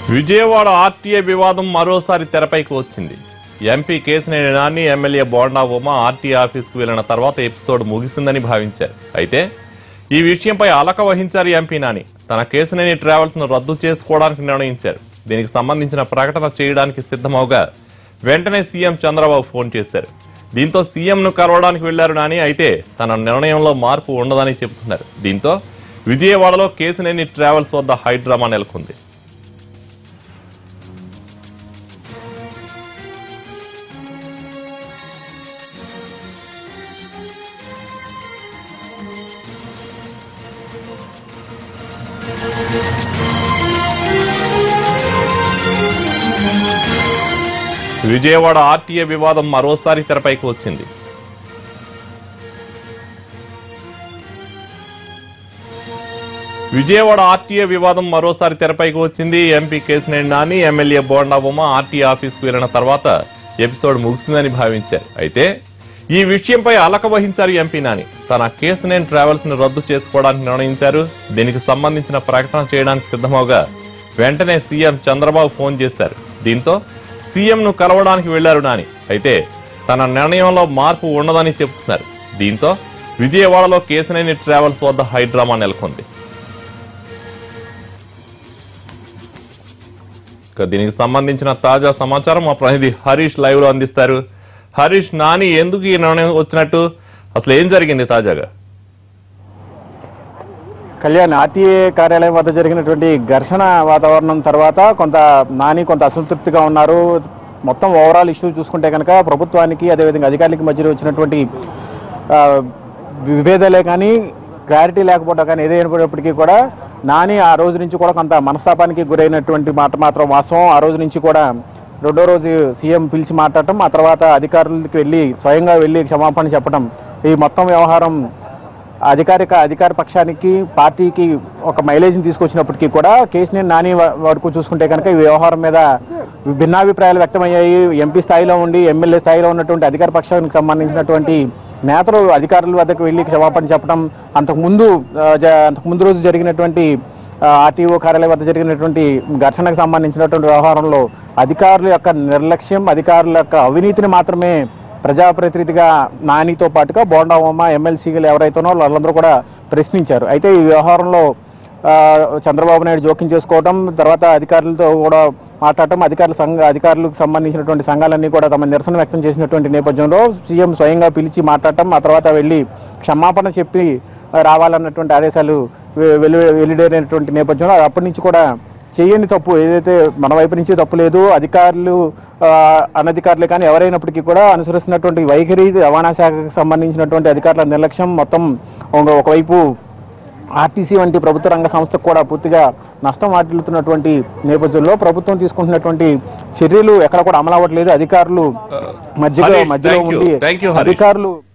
Vijayawada RTA వివాదం మరోసారి తెరపైకి వచ్చింది MP Kesineni Nani MLA Bonda Uma RTA ఆఫీస్కు వెళ్లిన తర్వాత ఎపిసోడ్ ముగిసిందని భావించారు అయితే ఈ విషయంపై అలక వహించారు ఎంపీ నాని తన కేసినేని ట్రావెల్స్ ను రద్దు చేసుకోవడానికి నిర్ణయించారు దీనికి సంబంధించిన ప్రకటన చేయడానికి సిద్ధమవగా వెంటనే సీఎం చంద్రబాబు ఫోన్ చేశారు దీంతో సీఎం ను కలవడానికి వెళ్లారు నాని అయితే తన నిర్ణయంలో మార్పు ఉండదని చెబుతున్నారు దీంతో విజయవాడలో కేసినేని ట్రావెల్స్ వద్ద హైడ్రామా నెలకొంది విజయవాడ ఆర్టీఏ వివాదం మరోసారి తెరపైకి వచ్చింది విజయవాడ ఆర్టీఏ వివాదం మరోసారి తెరపైకి వచ్చింది ఎంపీ కేసినేని నాని ఎమ్మెల్యే బోండా బొమ్మ ఆర్టీఏ ఆఫీస్కు వెళ్లిన తర్వాత ఎపిసోడ్ ముగిసిందని భావించారు అయితే ఈ విషయంపై అలక వహించారు ఎంపీ నాని తన కేసినేని ట్రావెల్స్ ను రద్దు చేసుకోవడానికి నిర్ణయించారు దీనికి సంబంధించిన ప్రకటన చేయడానికి సిద్ధమవగా వెంటనే సీఎం చంద్రబాబు ఫోన్ చేశారు దీంతో సీఎం ను కలవడానికి వెళ్లారు నాని అయితే తన నిర్ణయంలో మార్పు ఉండదని చెబుతున్నారు దీంతో విజయవాడలో కేసినేని ట్రావెల్స్ వద్ద హైడ్రామా నెలకొంది ఇక దీనికి సంబంధించిన తాజా సమాచారం మా ప్రతినిధి హరీష్ లైవ్ లో అందిస్తారు హరీష్ నాని ఎందుకు ఈ నిర్ణయం వచ్చినట్టు అసలు ఏం జరిగింది తాజాగా కళ్యాణ్ ఆర్టీఏ కార్యాలయం వద్ద జరిగినటువంటి ఘర్షణ వాతావరణం తర్వాత కొంత నాని కొంత అసంతృప్తిగా ఉన్నారు మొత్తం ఓవరాల్ ఇష్యూ చూసుకుంటే కనుక ప్రభుత్వానికి అదేవిధంగా అధికారులకి మధ్యలో వచ్చినటువంటి ఆ, విభేదాలే కానీ క్లారిటీ లేకపోవడం కానీ ఏదైనప్పటికీ కూడా నాని ఆ రోజు నుంచి కూడా కొంత మనస్తాపానికి గురైనటువంటి మాట మాత్రం వాస్తవం ఆ రోజు నుంచి కూడా రెండో రోజు సీఎం పిలిచి మాట్లాడటం ఆ తర్వాత అధికారులకి వెళ్ళి స్వయంగా వెళ్ళి క్షమాపణ చెప్పడం ఈ మొత్తం వ్యవహారం అధికారిక అధికార పక్షానికి పార్టీకి ఒక మైలేజ్ని తీసుకొచ్చినప్పటికీ కూడా కేసుని నాని వ- వరకు చూసుకుంటే కనుక ఈ వ్యవహారం మీద భిన్నాభిప్రాయాలు వ్యక్తమయ్యాయి ఎంపీ స్థాయిలో ఉండి ఎమ్మెల్యే స్థాయిలో ఉన్నటువంటి అధికార పక్షానికి సంబంధించినటువంటి నేతలు అధికారుల వద్దకు వెళ్ళి క్షమాపణ చెప్పడం అంతకుముందు ఆ, జ- అంతకుముందు రోజు జరిగినటువంటి ఆర్టీఓ కార్యాలయం వద్ద జరిగినటువంటి ఘర్షణకు సంబంధించినటువంటి వ్యవహారంలో అధికారుల యొక్క నిర్లక్ష్యం అధికారుల యొక్క అవినీతిని మాత్రమే ప్రజాప్రతినిధిగా నానితో పాటుగా బోండా ఉమ్మ ఎమ్మెల్సీలు ఎవరైతేనో వాళ్ళందరూ కూడా ప్రశ్నించారు అయితే ఈ వ్యవహారంలో ఆ, చంద్రబాబు నాయుడు జోక్యం చేసుకోవడం తర్వాత అధికారులతో కూడా మాట్లాడటం అధికారుల సంఘ అధికారులకు సంబంధించినటువంటి సంఘాలన్నీ కూడా తమ నిరసన వ్యక్తం చేసినటువంటి నేపథ్యంలో సీఎం స్వయంగా పిలిచి మాట్లాడటం ఆ తర్వాత వెళ్ళి క్షమాపణ చెప్పి రావాలన్నటువంటి ఆదేశాలు వె- వెలు వెలువడినటువంటి నేపథ్యంలో అప్పటి నుంచి కూడా చేయని తప్పు ఏదైతే మన వైపు నుంచి తప్పు లేదు అధికారులు ఆ, అనధికారులు కానీ ఎవరైనప్పటికీ కూడా అనుసరిస్తున్నటువంటి వైఖరి రవాణా శాఖకు సంబంధించినటువంటి అధికారుల నిర్లక్ష్యం మొత్తం ఒక- ఒకవైపు ఆర్టీసీ వంటి ప్రభుత్వ రంగ సంస్థకు కూడా పూర్తిగా నష్టం వాటిల్లుతున్నటువంటి నేపథ్యంలో ప్రభుత్వం తీసుకుంటున్నటువంటి చర్యలు ఎక్కడ కూడా అమలు అవ్వట్లేదు అధికారులు మధ్యలో హరీష్, మధ్యలో thank you. ఉండి Thank you, హరీష్. అధికారులు